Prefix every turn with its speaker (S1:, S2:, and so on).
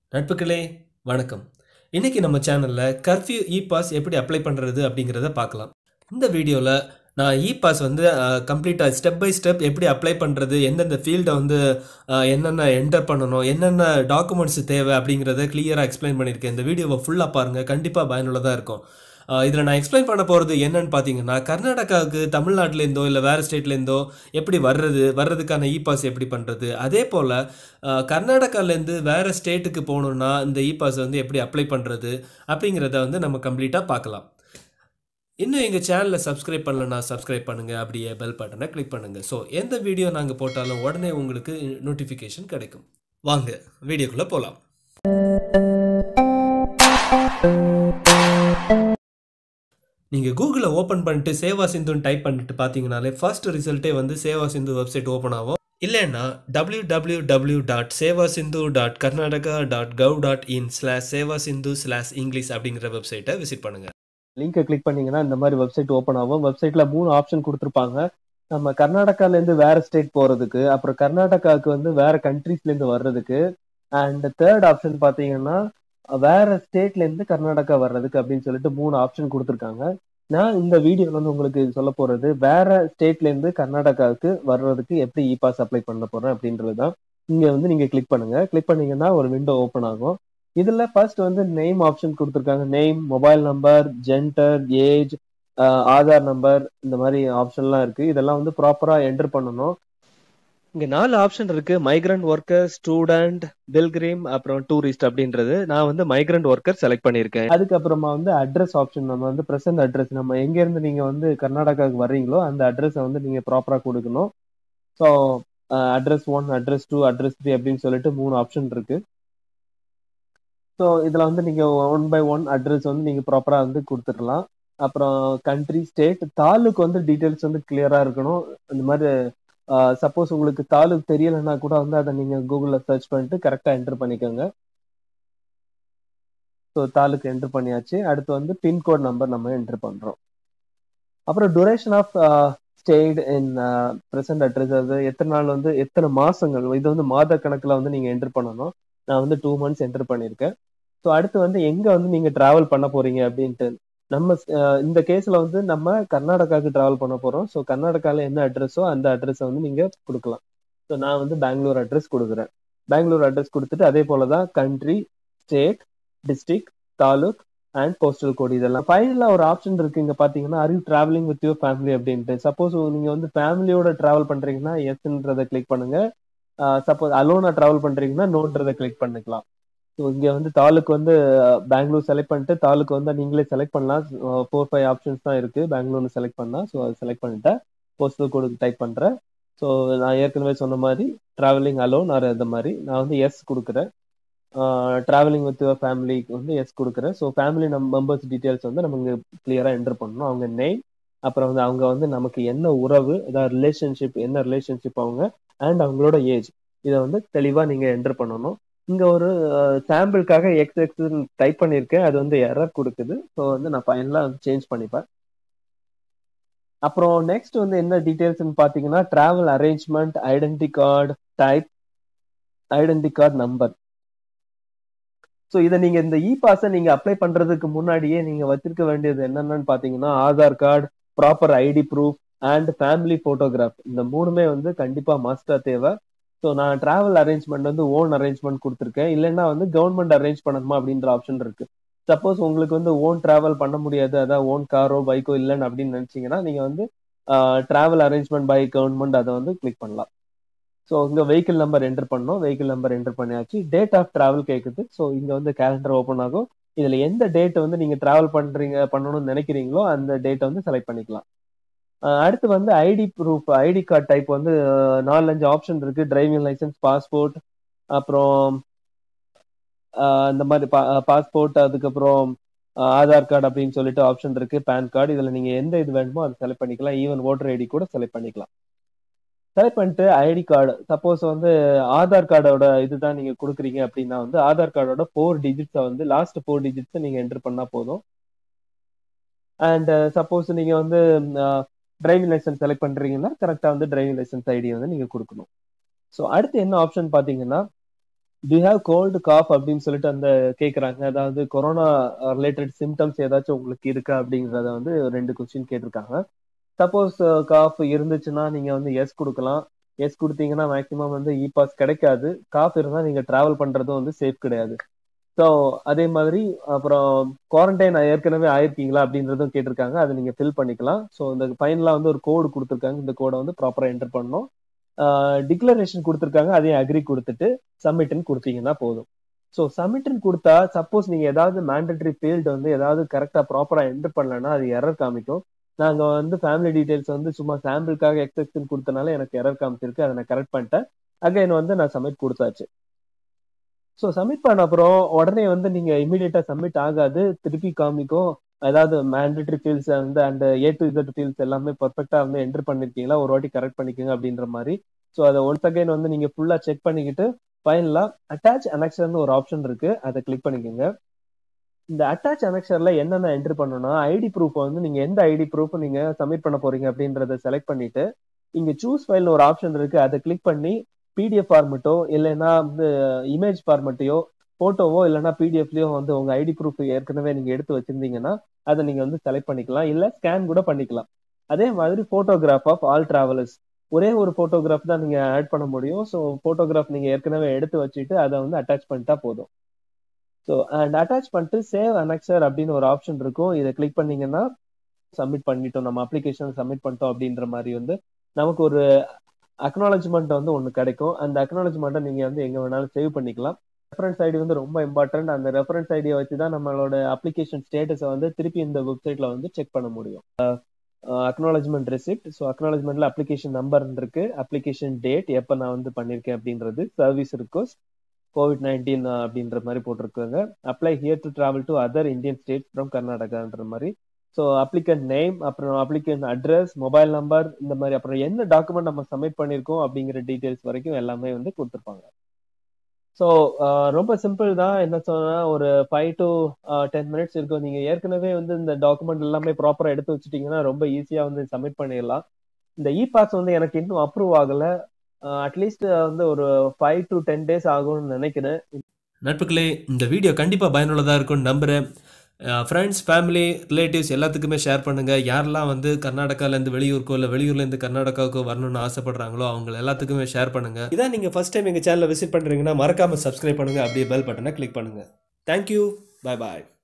S1: நட்புகளே வணக்கம் இன்னைக்கு நம்ம சேனலில் கர்ஃப்யூ இ பாஸ் எப்படி அப்ளை பண்ணுறது அப்படிங்கிறத பார்க்கலாம் இந்த வீடியோவில் நான் இ பாஸ் வந்து கம்ப்ளீட்டாக ஸ்டெப் பை ஸ்டெப் எப்படி அப்ளை பண்ணுறது எந்தெந்த ஃபீல்டை வந்து அஹ், என்னென்ன என்டர் பண்ணணும் என்னென்ன டாக்குமெண்ட்ஸ் தேவை அப்படிங்கிறத கிளியராக எக்ஸ்பிளைன் பண்ணியிருக்கேன் இந்த வீடியோவை ஃபுல்லாக பாருங்கள் கண்டிப்பாக பயனுள்ளதாக இருக்கும் இதில் நான் எக்ஸ்பிளைன் பண்ண போகிறது என்னன்னு பார்த்தீங்கன்னா கர்நாடகாவுக்கு தமிழ்நாட்டிலேருந்தோ இல்லை வேறு ஸ்டேட்லேருந்தோ எப்படி வர்றது வர்றதுக்கான இ பாஸ் எப்படி பண்ணுறது அதே போல் கர்நாடகாலேருந்து வேறு ஸ்டேட்டுக்கு போகணுன்னா இந்த இ பாஸ் வந்து எப்படி அப்ளை பண்ணுறது அப்படிங்கிறத வந்து நம்ம கம்ப்ளீட்டாக பார்க்கலாம் இன்னும் எங்கள் சேனலை சப்ஸ்கிரைப் பண்ணலன்னா சப்ஸ்கிரைப் பண்ணுங்கள் அப்படியே பெல் பட்டனை கிளிக் பண்ணுங்கள் ஸோ எந்த வீடியோ நாங்கள் போட்டாலும் உடனே உங்களுக்கு நோட்டிஃபிகேஷன் கிடைக்கும் வாங்க வீடியோக்குள்ளே போகலாம் நீங்கள் கூகுளை ஓப்பன் பண்ணிட்டு சேவா சிந்துன்னு டைப் பண்ணிட்டு பார்த்தீங்கனாலே ஃபர்ஸ்ட் ரிசல்ட்டே வந்து சேவா சிந்து வெப்சைட் ஓப்பன் ஆகும் இல்லைன்னா W W W dot Seva Sindhu dot Karnataka dot gov dot in slash Seva Sindhu slash English அப்படிங்கிற வெப்சைட்டை விசிட் பண்ணுங்கள்
S2: லிங்கை கிளிக் பண்ணீங்கன்னா இந்த மாதிரி வெப்சைட் ஓப்பன் ஆகும் வெப்சைட்ல மூணு ஆப்ஷன் கொடுத்துருப்பாங்க நம்ம கர்நாடகால இருந்து வேற ஸ்டேட் போறதுக்கு அப்புறம் கர்நாடகாவுக்கு வந்து வேற கண்ட்ரீஸ்ல இருந்து வர்றதுக்கு அண்ட் தேர்ட் ஆப்ஷன் பாத்தீங்கன்னா வேற ஸ்டேட்ல இருந்து கர்நாடகா வர்றதுக்கு அப்படின்னு சொல்லிட்டு மூணு ஆப்ஷன் கொடுத்துருக்காங்க நான் இந்த வீடியோல வந்து உங்களுக்கு சொல்ல போறது வேற ஸ்டேட்ல இருந்து கர்நாடகாவுக்கு வர்றதுக்கு எப்படி இ பாஸ் அப்ளை பண்ண போறேன் அப்படின்றது தான் இங்க வந்து நீங்க கிளிக் பண்ணுங்க கிளிக் பண்ணீங்கன்னா ஒரு விண்டோ ஓப்பன் ஆகும் இதுல ஃபர்ஸ்ட் வந்து நேம் ஆப்ஷன் கொடுத்துருக்காங்க name mobile number gender age Aadhaar number இந்த மாதிரி ஆப்ஷன்லாம் இருக்கு இதெல்லாம் வந்து ப்ராப்பரா என்டர் பண்ணணும் இங்க நாலு ஆப்ஷன் இருக்கு மைக்ரண்ட் ஒர்க்கர் ஸ்டூடெண்ட் பில்கிரிம் அப்புறம் டூரிஸ்ட் அப்படின்றது நான் வந்து மைக்ரண்ட் ஒர்க்கர் செலக்ட் பண்ணியிருக்கேன் அதுக்கப்புறமா வந்து அட்ரஸ் ஆப்ஷன் நம்ம வந்து பிரசன்ட் அட்ரஸ் நம்ம எங்க இருந்து நீங்க வந்து கர்நாடகாவுக்கு வர்றீங்களோ அந்த அட்ரஸை வந்து நீங்க ப்ராப்பரா கொடுக்கணும் so address one address two address three அப்படின்னு சொல்லிட்டு மூணு ஆப்ஷன் இருக்கு ஸோ இதில் வந்து நீங்கள் ஒன் பை ஒன் அட்ரஸ் வந்து நீங்கள் ப்ராப்பராக வந்து கொடுத்துடலாம் அப்புறம் கண்ட்ரி ஸ்டேட் தாலுக்கு வந்து டீட்டெயில்ஸ் வந்து கிளியராக இருக்கணும் இந்த மாதிரி சப்போஸ் உங்களுக்கு தாலுக்கு தெரியலைன்னா கூட வந்து அதை நீங்கள் கூகுளில் சர்ச் பண்ணிட்டு கரெக்டாக என்டர் பண்ணிக்கோங்க ஸோ தாலுக்கு என்டர் பண்ணியாச்சு அடுத்து வந்து பின்கோட் நம்பர் நம்ம என்டர் பண்ணுறோம் அப்புறம் duration of state in present address அது எத்தனை நாள் வந்து எத்தனை மாசங்கள் இது வந்து மாத கணக்கில் வந்து நீங்கள் என்டர் பண்ணணும் நான் வந்து டூ மந்த்ஸ் என்டர் பண்ணியிருக்கேன் ஸோ அடுத்து வந்து எங்க வந்து நீங்க டிராவல் பண்ண போறீங்க அப்படின்ட்டு நம்ம அஹ், இந்த கேஸ்ல வந்து நம்ம கர்நாடகாவுக்கு டிராவல் பண்ண போறோம் ஸோ கர்நாடகால என்ன அட்ரஸோ அந்த அட்ரஸை வந்து நீங்க கொடுக்கலாம் ஸோ நான் வந்து பெங்களூர் அட்ரஸ் கொடுக்குறேன் பெங்களூர் அட்ரஸ் கொடுத்துட்டு அதே போல தான் country state district taluk and postal code இதெல்லாம் ஃபைனலா ஒரு ஆப்ஷன் இருக்கு இங்க பாத்தீங்கன்னா are you travelling with your family அப்படின்ட்டு சப்போஸ் நீங்க வந்து ஃபேமிலியோட டிராவல் பண்றீங்கன்னா எஸ்ன்றதை கிளிக் பண்ணுங்க சப்போஸ் அலோனா டிராவல் பண்றீங்கன்னா நோன்றதை கிளிக் பண்ணிக்கலாம் ஸோ இங்க வந்து தாலுக்கு வந்து அஹ், பெங்களூர் செலக்ட் பண்ணிட்டு தாலுக்கு வந்து நீங்களே செலக்ட் பண்ணலாம் ஃபோர் ஃபைவ் ஆப்ஷன்ஸ் தான் இருக்கு பெங்களூர்னு செலக்ட் பண்ணா ஸோ அதை செலக்ட் பண்ணிட்டேன் போஸ்டல் கோடுக்கு டைப் பண்றேன் ஸோ நான் ஏற்கனவே சொன்ன மாதிரி டிராவலிங் அலோன் ஆர் அந்த மாதிரி நான் வந்து எஸ் கொடுக்குறேன் டிராவலிங் வித் ஃபேமிலிக்கு வந்து எஸ் கொடுக்குறேன் ஸோ ஃபேமிலி நம் மெம்பர்ஸ் டீட்டெயில்ஸ் வந்து நம்ம இங்கே கிளியராக என்டர் பண்ணணும் அவங்க நேம் அப்புறம் வந்து அவங்க வந்து நமக்கு என்ன உறவு அதாவது ரிலேஷன்ஷிப் என்ன ரிலேஷன்ஷிப் அவங்க அண்ட் அவங்களோட ஏஜ் இதை வந்து தெளிவாக நீங்கள் என்டர் பண்ணணும் இங்கே ஒரு சாம்பிளுக்காக எக்ஸ் எக்ஸ் டைப் பண்ணியிருக்கேன் அது வந்து எரர் கொடுக்குது ஸோ வந்து நான் ஃபைனலாக வந்து சேஞ்ச் பண்ணிப்பேன் அப்புறம் நெக்ஸ்ட் வந்து என்ன டீட்டெயில்ஸ்னு பார்த்தீங்கன்னா travel arrangement identity card type identity card number so இதை நீங்க இந்த இ பாஸை நீங்க அப்ளை பண்றதுக்கு முன்னாடியே நீங்க வச்சிருக்க வேண்டியது என்னென்னு பாத்தீங்கன்னா Aadhaar card proper ID proof and family photograph இந்த மூணுமே வந்து கண்டிப்பா மஸ்டா தேவை ஸோ நான் டிராவல் அரேஞ்ச்மெண்ட் வந்து ஓன் அரேஞ்ச்மெண்ட் கொடுத்துருக்கேன் இல்லைன்னா வந்து கவர்மெண்ட் அரேஞ்ச் பண்ணணுமா அப்படின்ற ஆப்ஷன் இருக்கு சப்போஸ் உங்களுக்கு வந்து ஓன் டிராவல் பண்ண முடியாது அதாவது ஓன் காரோ பைக்கோ இல்லைன்னு அப்படின்னு நினைச்சீங்கன்னா நீங்க வந்து டிராவல் அரேஞ்ச்மெண்ட் பை கவர்மெண்ட் அதை வந்து கிளிக் பண்ணலாம் ஸோ இங்க வெஹிக்கிள் நம்பர் என்டர் பண்ணோம் வெஹிக்கிள் நம்பர் என்டர் பண்ணியாச்சு டேட் ஆஃப் டிராவல் கேட்குது ஸோ இங்க வந்து கேலண்டர் ஓப்பன் ஆகும் இதுல எந்த டேட் வந்து நீங்க டிராவல் பண்றீங்க பண்ணணும்னு நினைக்கிறீங்களோ அந்த டேட்டை வந்து செலக்ட் பண்ணிக்கலாம் அஹ் அடுத்து வந்து ID proof ID card type வந்து அஹ், நாலஞ்சு ஆப்ஷன் இருக்கு டிரைவிங் லைசன்ஸ் பாஸ்போர்ட் அப்புறம் அஹ், இந்த மாதிரி பாஸ்போர்ட் அதுக்கப்புறம் அஹ், ஆதார் கார்டு அப்படின்னு சொல்லிட்டு ஆப்ஷன் இருக்கு பேன் கார்டு இதுல நீங்க எந்த இது வேணுமோ அதை செலக்ட் பண்ணிக்கலாம் ஈவன் ஓட்டர் ஐடி கூட செலக்ட் பண்ணிக்கலாம் செலக்ட் பண்ணிட்டு ஐடி கார்டு சப்போஸ் வந்து ஆதார் கார்டோட இதுதான் நீங்க கொடுக்குறீங்க அப்படின்னா வந்து ஆதார் கார்டோட ஃபோர் டிஜிட்ஸை வந்து லாஸ்ட் ஃபோர் டிஜிட்ஸை நீங்க என்டர் பண்ணா போதும் அண்ட் சப்போஸ் நீங்க வந்து டிரைவிங் லைசன்ஸ் செலக்ட் பண்றீங்கன்னா கரெக்டா வந்து டிரைவிங் லைசன்ஸ் ஐடி வந்து நீங்க கொடுக்கணும் ஸோ அடுத்து என்ன ஆப்ஷன் பாத்தீங்கன்னா டு ஹேவ் கோல்டு காஃப் அப்படின்னு சொல்லிட்டு அந்த கேக்குறாங்க அதாவது கொரோனா ரிலேட்டட் சிம்டம்ஸ் ஏதாச்சும் உங்களுக்கு இருக்கா அப்படிங்கறத வந்து ரெண்டு கொஸ்டின் கேட்டிருக்காங்க சப்போஸ் காஃப் இருந்துச்சுன்னா நீங்க வந்து எஸ் கொடுக்கலாம் எஸ் கொடுத்தீங்கன்னா மேக்சிமம் வந்து இ பாஸ் கிடைக்காது காஃப் இருந்தா நீங்க டிராவல் பண்றதும் வந்து சேஃப் கிடையாது ஸோ அதே மாதிரி அப்புறம் குவாரண்டைன் ஏற்கனவே ஆயிருக்கீங்களா அப்படின்றதும் கேட்டிருக்காங்க அதை நீங்க ஃபில் பண்ணிக்கலாம் ஸோ இந்த ஃபைனலாக வந்து ஒரு கோடு கொடுத்துருக்காங்க இந்த கோடை வந்து ப்ராப்பராக என்டர் பண்ணணும் டிக்ளரேஷன் கொடுத்துருக்காங்க அதையும் அக்ரி கொடுத்துட்டு சப்மிட்னு கொடுத்தீங்கன்னா போதும் ஸோ சப்மிட்னு கொடுத்தா சப்போஸ் நீங்க ஏதாவது மேண்டட்ரி ஃபீல்டு வந்து ஏதாவது கரெக்டாக ப்ராப்பராக என்டர் பண்ணலன்னா அது எரர் காமிக்கும் நாங்க வந்து ஃபேமிலி டீடைல்ஸ் வந்து சும்மா சாம்பிளுக்காக எக்ஸெப்ஷன் கொடுத்தனால எனக்கு எரர் காமிச்சிருக்கு அதை நான் கரெக்ட் பண்ணிட்டேன் அகைன் வந்து நான் சப்மிட் கொடுத்தாச்சு ஸோ சப்மிட் பண்ண அப்புறம் உடனே வந்து நீங்க இமீடியட்டா சப்மிட் ஆகாது திருப்பி காமிக்கும் அதாவது மேண்டட்ரி ஃபீல்ட்ஸ் வந்து அந்த ஏ டு இசட் ஃபீல்ட்ஸ் எல்லாமே பர்ஃபெக்டா வந்து என்டர் பண்ணிருக்கீங்களா ஒரு வாட்டி கரெக்ட் பண்ணிக்கோங்க அப்படின்ற மாதிரி ஸோ அதை ஒன்ஸ் அகைன் வந்து நீங்க ஃபுல்லா செக் பண்ணிக்கிட்டு ஃபைனலா அட்டாச் அனெக்ஷர்னு ஒரு ஆப்ஷன் இருக்கு அதை கிளிக் பண்ணிக்கோங்க இந்த அட்டாச் அனெக்ஷர்ல என்னென்ன என்டர் பண்ணணும்னா ஐடி ப்ரூஃப் வந்து நீங்க எந்த ஐடி ப்ரூஃப் நீங்க சப்மிட் பண்ண போறீங்க அப்படின்றத செலக்ட் பண்ணிட்டு இங்க சூஸ் ஃபைல்னு ஒரு ஆப்ஷன் இருக்கு அதை கிளிக் பண்ணி பிடிஎஃப் ஃபார்மெட்டோ இல்லைன்னா வந்து இமேஜ் ஃபார்மெட்டையோ போட்டோவோ இல்லைன்னா பிடிஎஃப்லயோ வந்து உங்க ஐடி ப்ரூஃப் ஏற்கனவே நீங்க எடுத்து வச்சிருந்தீங்கன்னா அதை நீங்க வந்து செலக்ட் பண்ணிக்கலாம் இல்ல ஸ்கேன் கூட பண்ணிக்கலாம் அதே மாதிரி போட்டோகிராஃப் ஆஃப் ஆல் டிராவலர்ஸ் ஒரே ஒரு போட்டோகிராஃப் தான் நீங்க ஆட் பண்ண முடியும் ஸோ போட்டோகிராஃப் நீங்க ஏற்கனவே எடுத்து வச்சுட்டு அதை வந்து அட்டாச் பண்ணிட்டா போதும் ஸோ அண்ட் அட்டாச் பண்ணிட்டு சேவ் அனெக்சர் அப்படின்னு ஒரு ஆப்ஷன் இருக்கும் இதை கிளிக் பண்ணீங்கன்னா சப்மிட் பண்ணிட்டோம் நம்ம அப்ளிகேஷன் சப்மிட் பண்ணிட்டோம் அப்படின்ற மாதிரி வந்து நமக்கு ஒரு அக்னாலஜ்மெண்ட் வந்து ஒன்று கிடைக்கும் அந்த அக்னாலஜ்மெண்ட்டை நீங்கள் வந்து எங்கே வேணாலும் சேவ் பண்ணிக்கலாம் ரெஃபரன்ஸ் ஐடி வந்து ரொம்ப இம்பார்ட்டன்ட் அந்த ரெஃபரன்ஸ் ஐடியை வச்சு தான் நம்மளோட அப்ளிகேஷன் ஸ்டேட்டஸை வந்து திருப்பி இந்த வெப்சைட்ல வந்து செக் பண்ண முடியும் அக்னாலஜ்மெண்ட் ரெசிப்ட் ஸோ அக்னாலஜ்மெண்ட்ல அப்ளிகேஷன் நம்பர் இருக்கு அப்ளிகேஷன் டேட் எப்போ நான் வந்து பண்ணியிருக்கேன் அப்படின்றது சர்வீஸ் ரிக்வஸ்ட் கோவிட் நைன்டீன் அப்படின்ற மாதிரி போட்டிருக்காங்க apply here to travel to other Indian state from கர்நாடகான்ற மாதிரி ஸோ அப்ளிகன்ட் நேம் அப்புறம் அப்ளிகன்ட் அட்ரஸ் மொபைல் நம்பர் இந்த மாதிரி அப்புறம் என்ன டாக்குமெண்ட் நம்ம சப்மிட் பண்ணியிருக்கோம் அப்படிங்கிற டீட்டெயில்ஸ் வரைக்கும் எல்லாமே வந்து கொடுத்துருப்பாங்க ஸோ ரொம்ப சிம்பிள் தான் என்ன சொன்னா ஒரு ஃபைவ் டு டென் மினிட்ஸ் இருக்கும் நீங்க ஏற்கனவே வந்து இந்த டாக்குமெண்ட் எல்லாமே ப்ராப்பரா எடுத்து வச்சுட்டீங்கன்னா ரொம்ப ஈஸியா வந்து சப்மிட் பண்ணிடலாம் இந்த இ பாஸ் வந்து எனக்கு இன்னும் அப்ரூவ் ஆகல அட்லீஸ்ட் வந்து ஒரு ஃபைவ் டு டென் டேஸ் ஆகும்னு நினைக்கிறேன்
S1: நட்புகளே இந்த வீடியோ கண்டிப்பாக பயனுள்ளதாக இருக்கும்னு நம்புகிறேன் ஃப்ரெண்ட்ஸ் ஃபேமிலி ரிலேட்டிவ்ஸ் எல்லாத்துக்குமே ஷேர் பண்ணுங்கள் யாரெல்லாம் வந்து கர்நாடகாலேருந்து வெளியூருக்கோ இல்லை வெளியூர்லேருந்து கர்நாடகாவுக்கோ வரணும்னு ஆசைப்படுறாங்களோ அவங்க எல்லாத்துக்குமே ஷேர் பண்ணுங்கள் இதான் நீங்கள் ஃபஸ்ட் டைம் எங்கள் சேனலை விசிட் பண்ணுறீங்கன்னா மறக்காமல் சப்ஸ்கிரைப் பண்ணுங்கள் அப்படியே பெல் பட்டனை கிளிக் பண்ணுங்கள் தேங்க்யூ பாய் பாய்